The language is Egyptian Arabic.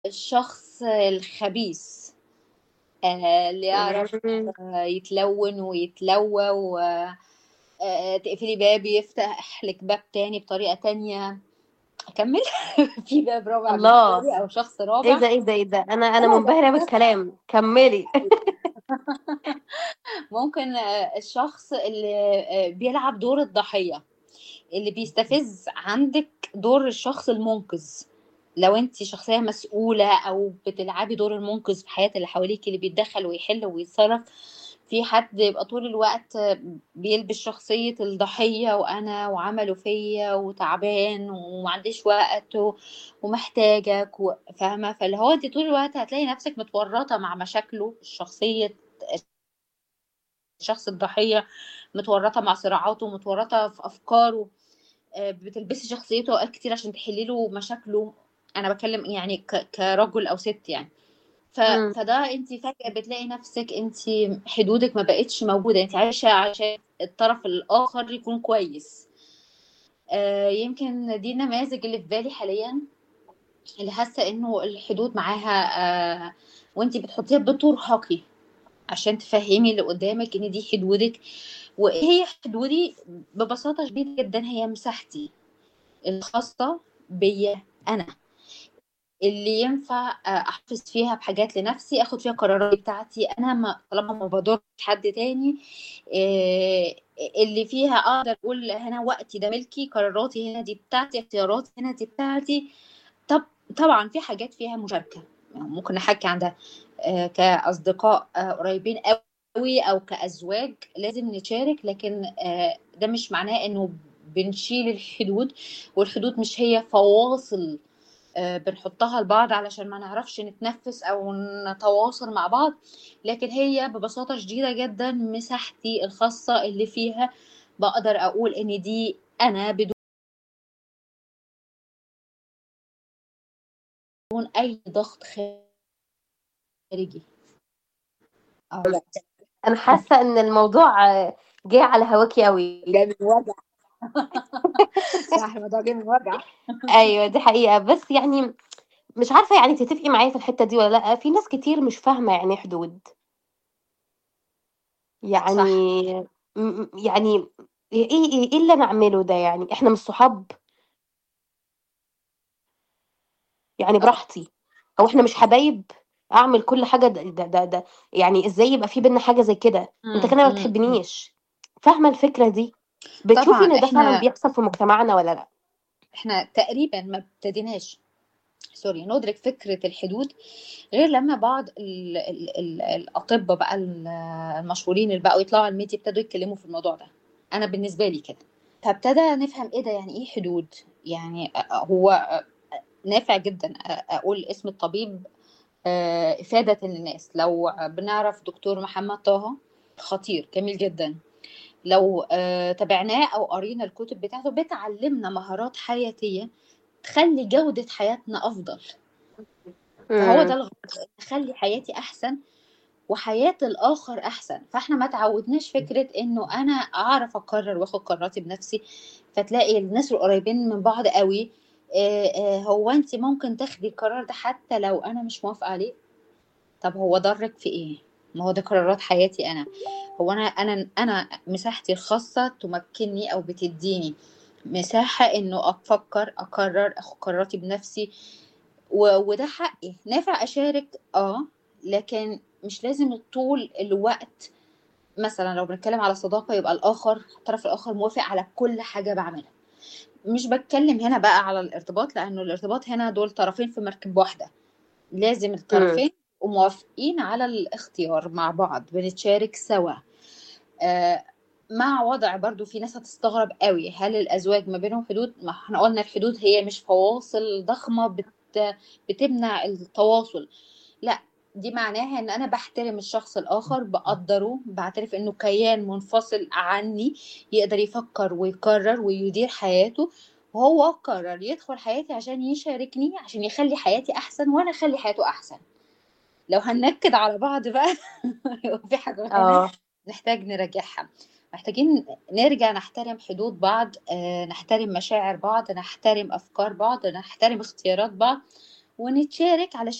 الشخص الخبيث آه، اللي يعرف مم. آه، يتلون ويتلوى و آه، تقفلي باب يفتح لك باب تاني بطريقة تانية أكمل في باب رابع الله بالنسبة لي أو شخص ايه رابع ده ايه ده ايه ده انا انا اه منبهرة بس بالكلام كملي ممكن آه، الشخص اللي آه، بيلعب دور الضحية اللي بيستفز عندك دور الشخص المنقذ لو انت شخصية مسؤولة او بتلعبي دور المنقذ في حياة اللي حواليك اللي بيتدخل ويحل ويتصرف في حد يبقى طول الوقت بيلبس شخصية الضحية وأنا وعملوا فيا وتعبان ومعنديش وقت و- ومحتاجك و- فاهمة فاللي هو انت طول الوقت هتلاقي نفسك متورطة مع مشاكله الشخصية الشخص الضحية متورطة مع صراعاته متورطة في أفكاره آه، بتلبسي شخصيته اوقات كتير عشان تحلي له مشاكله انا بتكلم يعني ك- كرجل او ست يعني ف... مم. فده انت فجأة بتلاقي نفسك انت حدودك ما بقتش موجودة انت عايشة عشان الطرف الاخر يكون كويس آه، يمكن دي النماذج اللي في بالي حاليا اللي حاسة انه الحدود معاها آه، وانت بتحطيها بترهقي عشان تفهمي اللي قدامك ان دي حدودك وايه هي حدودي ببساطة شديدة جدا هي مساحتي الخاصة بيا أنا اللي ينفع آه، أحفظ فيها بحاجات لنفسي أخد فيها قرارات بتاعتي أنا ما طالما ما بضرش حد تاني آه، اللي فيها أقدر أقول هنا وقتي ده ملكي قراراتي هنا دي بتاعتي اختياراتي هنا دي بتاعتي طب طبعا في حاجات فيها مشاركة ممكن نحكي عن ده آه، كأصدقاء آه، قريبين قوي أو كأزواج لازم نشارك لكن آه، ده مش معناه إنه بنشيل الحدود والحدود مش هي فواصل آه، بنحطها لبعض علشان ما نعرفش نتنفس او نتواصل مع بعض لكن هي ببساطة شديدة جدا مساحتي الخاصة اللي فيها بقدر اقول ان دي انا بدون اي ضغط خارجي أو لا انا حاسة ان الموضوع آه، جاي على هواكي قوي جاي من وجع صح الموضوع جاي من وجع ايوه دي حقيقة بس يعني مش عارفة يعني تتفقي معايا في الحتة دي ولا لا في ناس كتير مش فاهمة يعني إيه حدود صح يعني م- م- يعني ايه ايه ايه اللي انا اعمله ده يعني احنا مش صحاب يعني اه براحتي او احنا مش حبايب اعمل كل حاجة ده ده ده, ده. يعني ازاي يبقى في بينا حاجة زي كده انت أمم، كده ما أمم، أمم. بتحبنيش فاهمة الفكرة دي بتشوفي طبعا ان ده فعلا احنا بيحصل في مجتمعنا ولا لا احنا تقريبا ما ابتديناش سوري ندرك فكرة الحدود غير لما بعض ال ال ال الأطباء بقى ال- المشهورين اللي بقوا يطلعوا على الميديا ابتدوا يتكلموا في الموضوع ده أنا بالنسبة لي كده فابتدى نفهم إيه ده يعني إيه حدود يعني هو نافع جدا أقول اسم الطبيب آه، إفادة للناس لو بنعرف دكتور محمد طه خطير جميل جدا لو آه، تابعناه أو قرينا الكتب بتاعته بتعلمنا مهارات حياتية تخلي جودة حياتنا أفضل فهو ده امم الغرض نخلي حياتي احسن وحياة الاخر احسن فاحنا ما تعودناش فكرة انه انا اعرف اقرر واخد قراراتي بنفسي فتلاقي الناس القريبين من بعض قوي آه، آه، هو انت ممكن تاخدي القرار ده حتى لو انا مش موافقة عليه طب هو ضرك في ايه ما هو ده قرارات حياتي انا هو انا انا انا مساحتي الخاصة تمكنني او بتديني مساحة انه افكر اقرر اخد قراراتي بنفسي و... وده حقي نافع اشارك اه لكن مش لازم طول الوقت مثلا لو بنتكلم على صداقة يبقى الاخر الطرف الاخر موافق على كل حاجة بعملها مش بتكلم هنا بقى على الارتباط لانه الارتباط هنا دول طرفين في مركب واحدة لازم امم الطرفين يبقوا موافقين على الاختيار مع بعض بنتشارك سوا آه مع وضع برضو في ناس هتستغرب قوي هل الازواج ما بينهم حدود ما احنا قلنا الحدود هي مش فواصل ضخمة بت بتمنع التواصل لا دي معناها ان انا بحترم الشخص الاخر بقدره بعترف انه كيان منفصل عني يقدر يفكر ويقرر ويدير حياته وهو قرر يدخل حياتي عشان يشاركني عشان يخلي حياتي احسن وانا اخلي حياته احسن لو هننكد على بعض بقى في حاجة هنا اه نحتاج نراجعها محتاجين نرجع نحترم حدود بعض آه، نحترم مشاعر بعض نحترم أفكار بعض نحترم اختيارات بعض ونتشارك علشان